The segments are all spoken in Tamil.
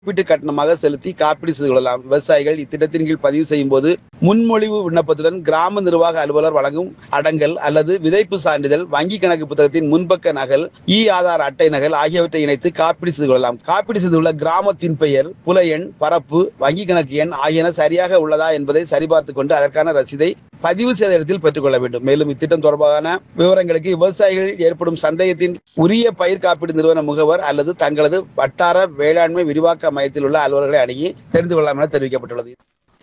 காப்பீட்டு கட்டணமாக செலுத்தி காப்பீடு செய்து கொள்ளலாம் விவசாயிகள் இத்திட்டத்தின் கீழ் பதிவு செய்யும் போது முன்மொழிவு விண்ணப்பத்துடன் கிராம நிர்வாக அலுவலர் வழங்கும் அடங்கல் அல்லது விதைப்பு சான்றிதழ் வங்கி கணக்கு புத்தகத்தின் முன்பக்க நகல் இ ஆதார் அட்டை நகல் ஆகியவற்றை இணைத்து காப்பீடு செய்து கொள்ளலாம் காப்பீடு செய்துள்ள கிராமத்தின் பெயர் புல எண் பரப்பு வங்கி கணக்கு எண் ஆகியன சரியாக உள்ளதா என்பதை சரிபார்த்துக் கொண்டு அதற்கான ரசீதை பதிவு செய்த இடத்தில் பெற்றுக்கொள்ள வேண்டும் மேலும் இத்திட்டம் தொடர்பான விவரங்களுக்கு விவசாயிகளில் ஏற்படும் சந்தேகத்தின் உரிய பயிர் காப்பீடு நிறுவன முகவர் அல்லது தங்களது வட்டார வேளாண்மை விரிவாக்க மையத்தில் உள்ள அலுவலர்களை அணுகி தெரிந்து கொள்ளலாம் என தெரிவிக்கப்பட்டுள்ளது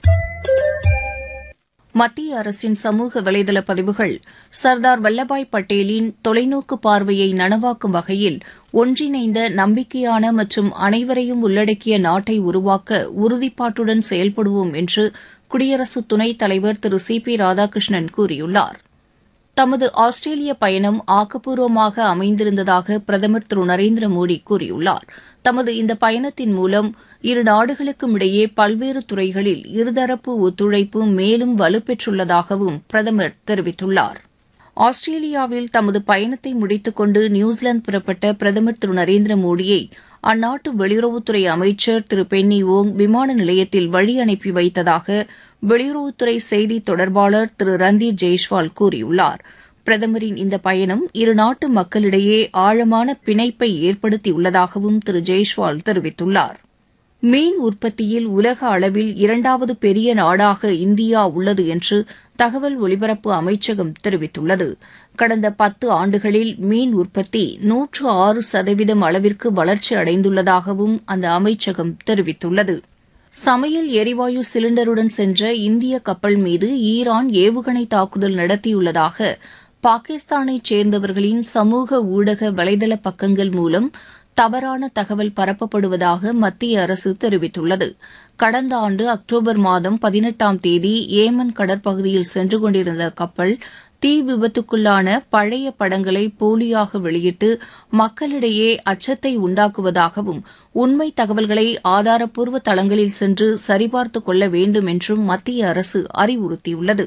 மத்திய அரசின் சமூக வலைதள பதிவுகள் சர்தார் வல்லபாய் பட்டேலின் தொலைநோக்கு பார்வையை நனவாக்கும் வகையில் ஒன்றிணைந்த நம்பிக்கையான மற்றும் அனைவரையும் உள்ளடக்கிய நாட்டை உருவாக்க உறுதிப்பாட்டுடன் செயல்படுவோம் என்று குடியரசு துணைத் தலைவர் திரு சி பி ராதாகிருஷ்ணன் கூறியுள்ளார் தமது ஆஸ்திரேலிய பயணம் ஆக்கப்பூர்வமாக அமைந்திருந்ததாக பிரதமர் திரு நரேந்திர மோடி கூறியுள்ளார் தமது இந்த பயணத்தின் மூலம் இரு நாடுகளுக்கும் இடையே பல்வேறு துறைகளில் இருதரப்பு ஒத்துழைப்பு மேலும் வலுப்பெற்றுள்ளதாகவும் பிரதமர் தெரிவித்துள்ளார் ஆஸ்திரேலியாவில் தமது பயணத்தை முடித்துக் கொண்டு நியூசிலாந்து புறப்பட்ட பிரதமர் திரு நரேந்திர மோடியை அந்நாட்டு வெளியுறவுத்துறை அமைச்சர் திரு பென்னி ஓங் விமான நிலையத்தில் வழி அனுப்பி வைத்ததாக வெளியுறவுத்துறை செய்தி தொடர்பாளர் திரு ரந்தீர் ஜெய்ஷ்வால் கூறியுள்ளார் பிரதமரின் இந்த பயணம் இரு நாட்டு மக்களிடையே ஆழமான பிணைப்பை ஏற்படுத்தியுள்ளதாகவும் திரு ஜெய்ஷ்வால் தெரிவித்துள்ளார் மீன் உற்பத்தியில் உலக அளவில் இரண்டாவது பெரிய நாடாக இந்தியா உள்ளது என்று தகவல் ஒலிபரப்பு அமைச்சகம் தெரிவித்துள்ளது கடந்த பத்து ஆண்டுகளில் மீன் உற்பத்தி நூற்று ஆறு சதவீதம் அளவிற்கு வளர்ச்சி அடைந்துள்ளதாகவும் அந்த அமைச்சகம் தெரிவித்துள்ளது சமையல் எரிவாயு சிலிண்டருடன் சென்ற இந்திய கப்பல் மீது ஈரான் ஏவுகணை தாக்குதல் நடத்தியுள்ளதாக பாகிஸ்தானைச் சேர்ந்தவர்களின் சமூக ஊடக வலைதள பக்கங்கள் மூலம் தவறான தகவல் பரப்பப்படுவதாக மத்திய அரசு தெரிவித்துள்ளது கடந்த ஆண்டு அக்டோபர் மாதம் பதினெட்டாம் தேதி ஏமன் கடற்பகுதியில் சென்று கொண்டிருந்த கப்பல் தீ விபத்துக்குள்ளான பழைய படங்களை போலியாக வெளியிட்டு மக்களிடையே அச்சத்தை உண்டாக்குவதாகவும் உண்மை தகவல்களை ஆதாரப்பூர்வ தளங்களில் சென்று சரிபார்த்துக் கொள்ள வேண்டும் என்றும் மத்திய அரசு அறிவுறுத்தியுள்ளது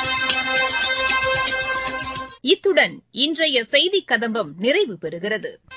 இத்துடன் இன்றைய செய்திக் கதம்பம் நிறைவு பெறுகிறது